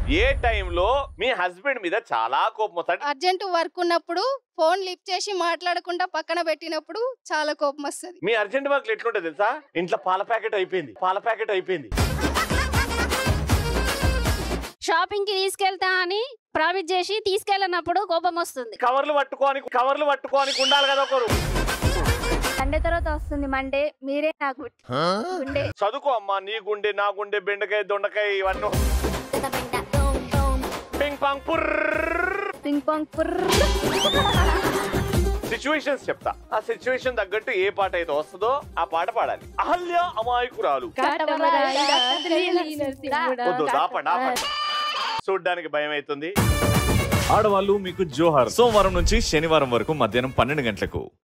ఏ టైంలో మీ హస్బెండ్ మీద చాలా కోపం వస్తాడు అర్జెంట్ వర్క్ ఉన్నప్పుడు ఫోన్ లిఫ్ట్ చేసి మాట్లాడకుండా పక్కన పెట్టినప్పుడు చాలా కోపం వస్తుంది మీ అర్జెంట్ వర్క్ ఎట్లుంటుంది తెలుసా ఇంట్లో పాల ప్యాకెట్ అయిపోయింది పాల ప్యాకెట్ అయిపోయింది షాపింగ్ కి తీసుకెళ్తా అని ప్రామిస్ చేసి తీసుకెళ్ళినప్పుడు కోపం వస్తుంది కవర్లు పట్టుకోని కవర్లు పట్టుకోని ఉండాలి కదా ఒకరు సండే తర్వాత వస్తుంది మండే మీరే నాకు గుండె చదువుకో అమ్మా నీ గుండె నా గుండె బెండకాయ దొండకాయ ఇవన్నీ పింగ్ పాంగ్ పుర్ర్ పింగ్ పాంగ్ పుర్ర్ సిచ్యువేషన్స్ చెప్తా ఆ సిచ్యువేషన్ తగ్గట్టు ఏ పాట అయితే వస్తుందో ఆ పాట పాడాలి అహల్య అమాయకురాలు వద్దు ఆపండి ఆపండి చూడ్డానికి భయం అవుతుంది ఆడవాళ్ళు మీకు జోహార్ సోమవారం నుంచి శనివారం వరకు మధ్యాహ్నం పన్నెండు గంటలకు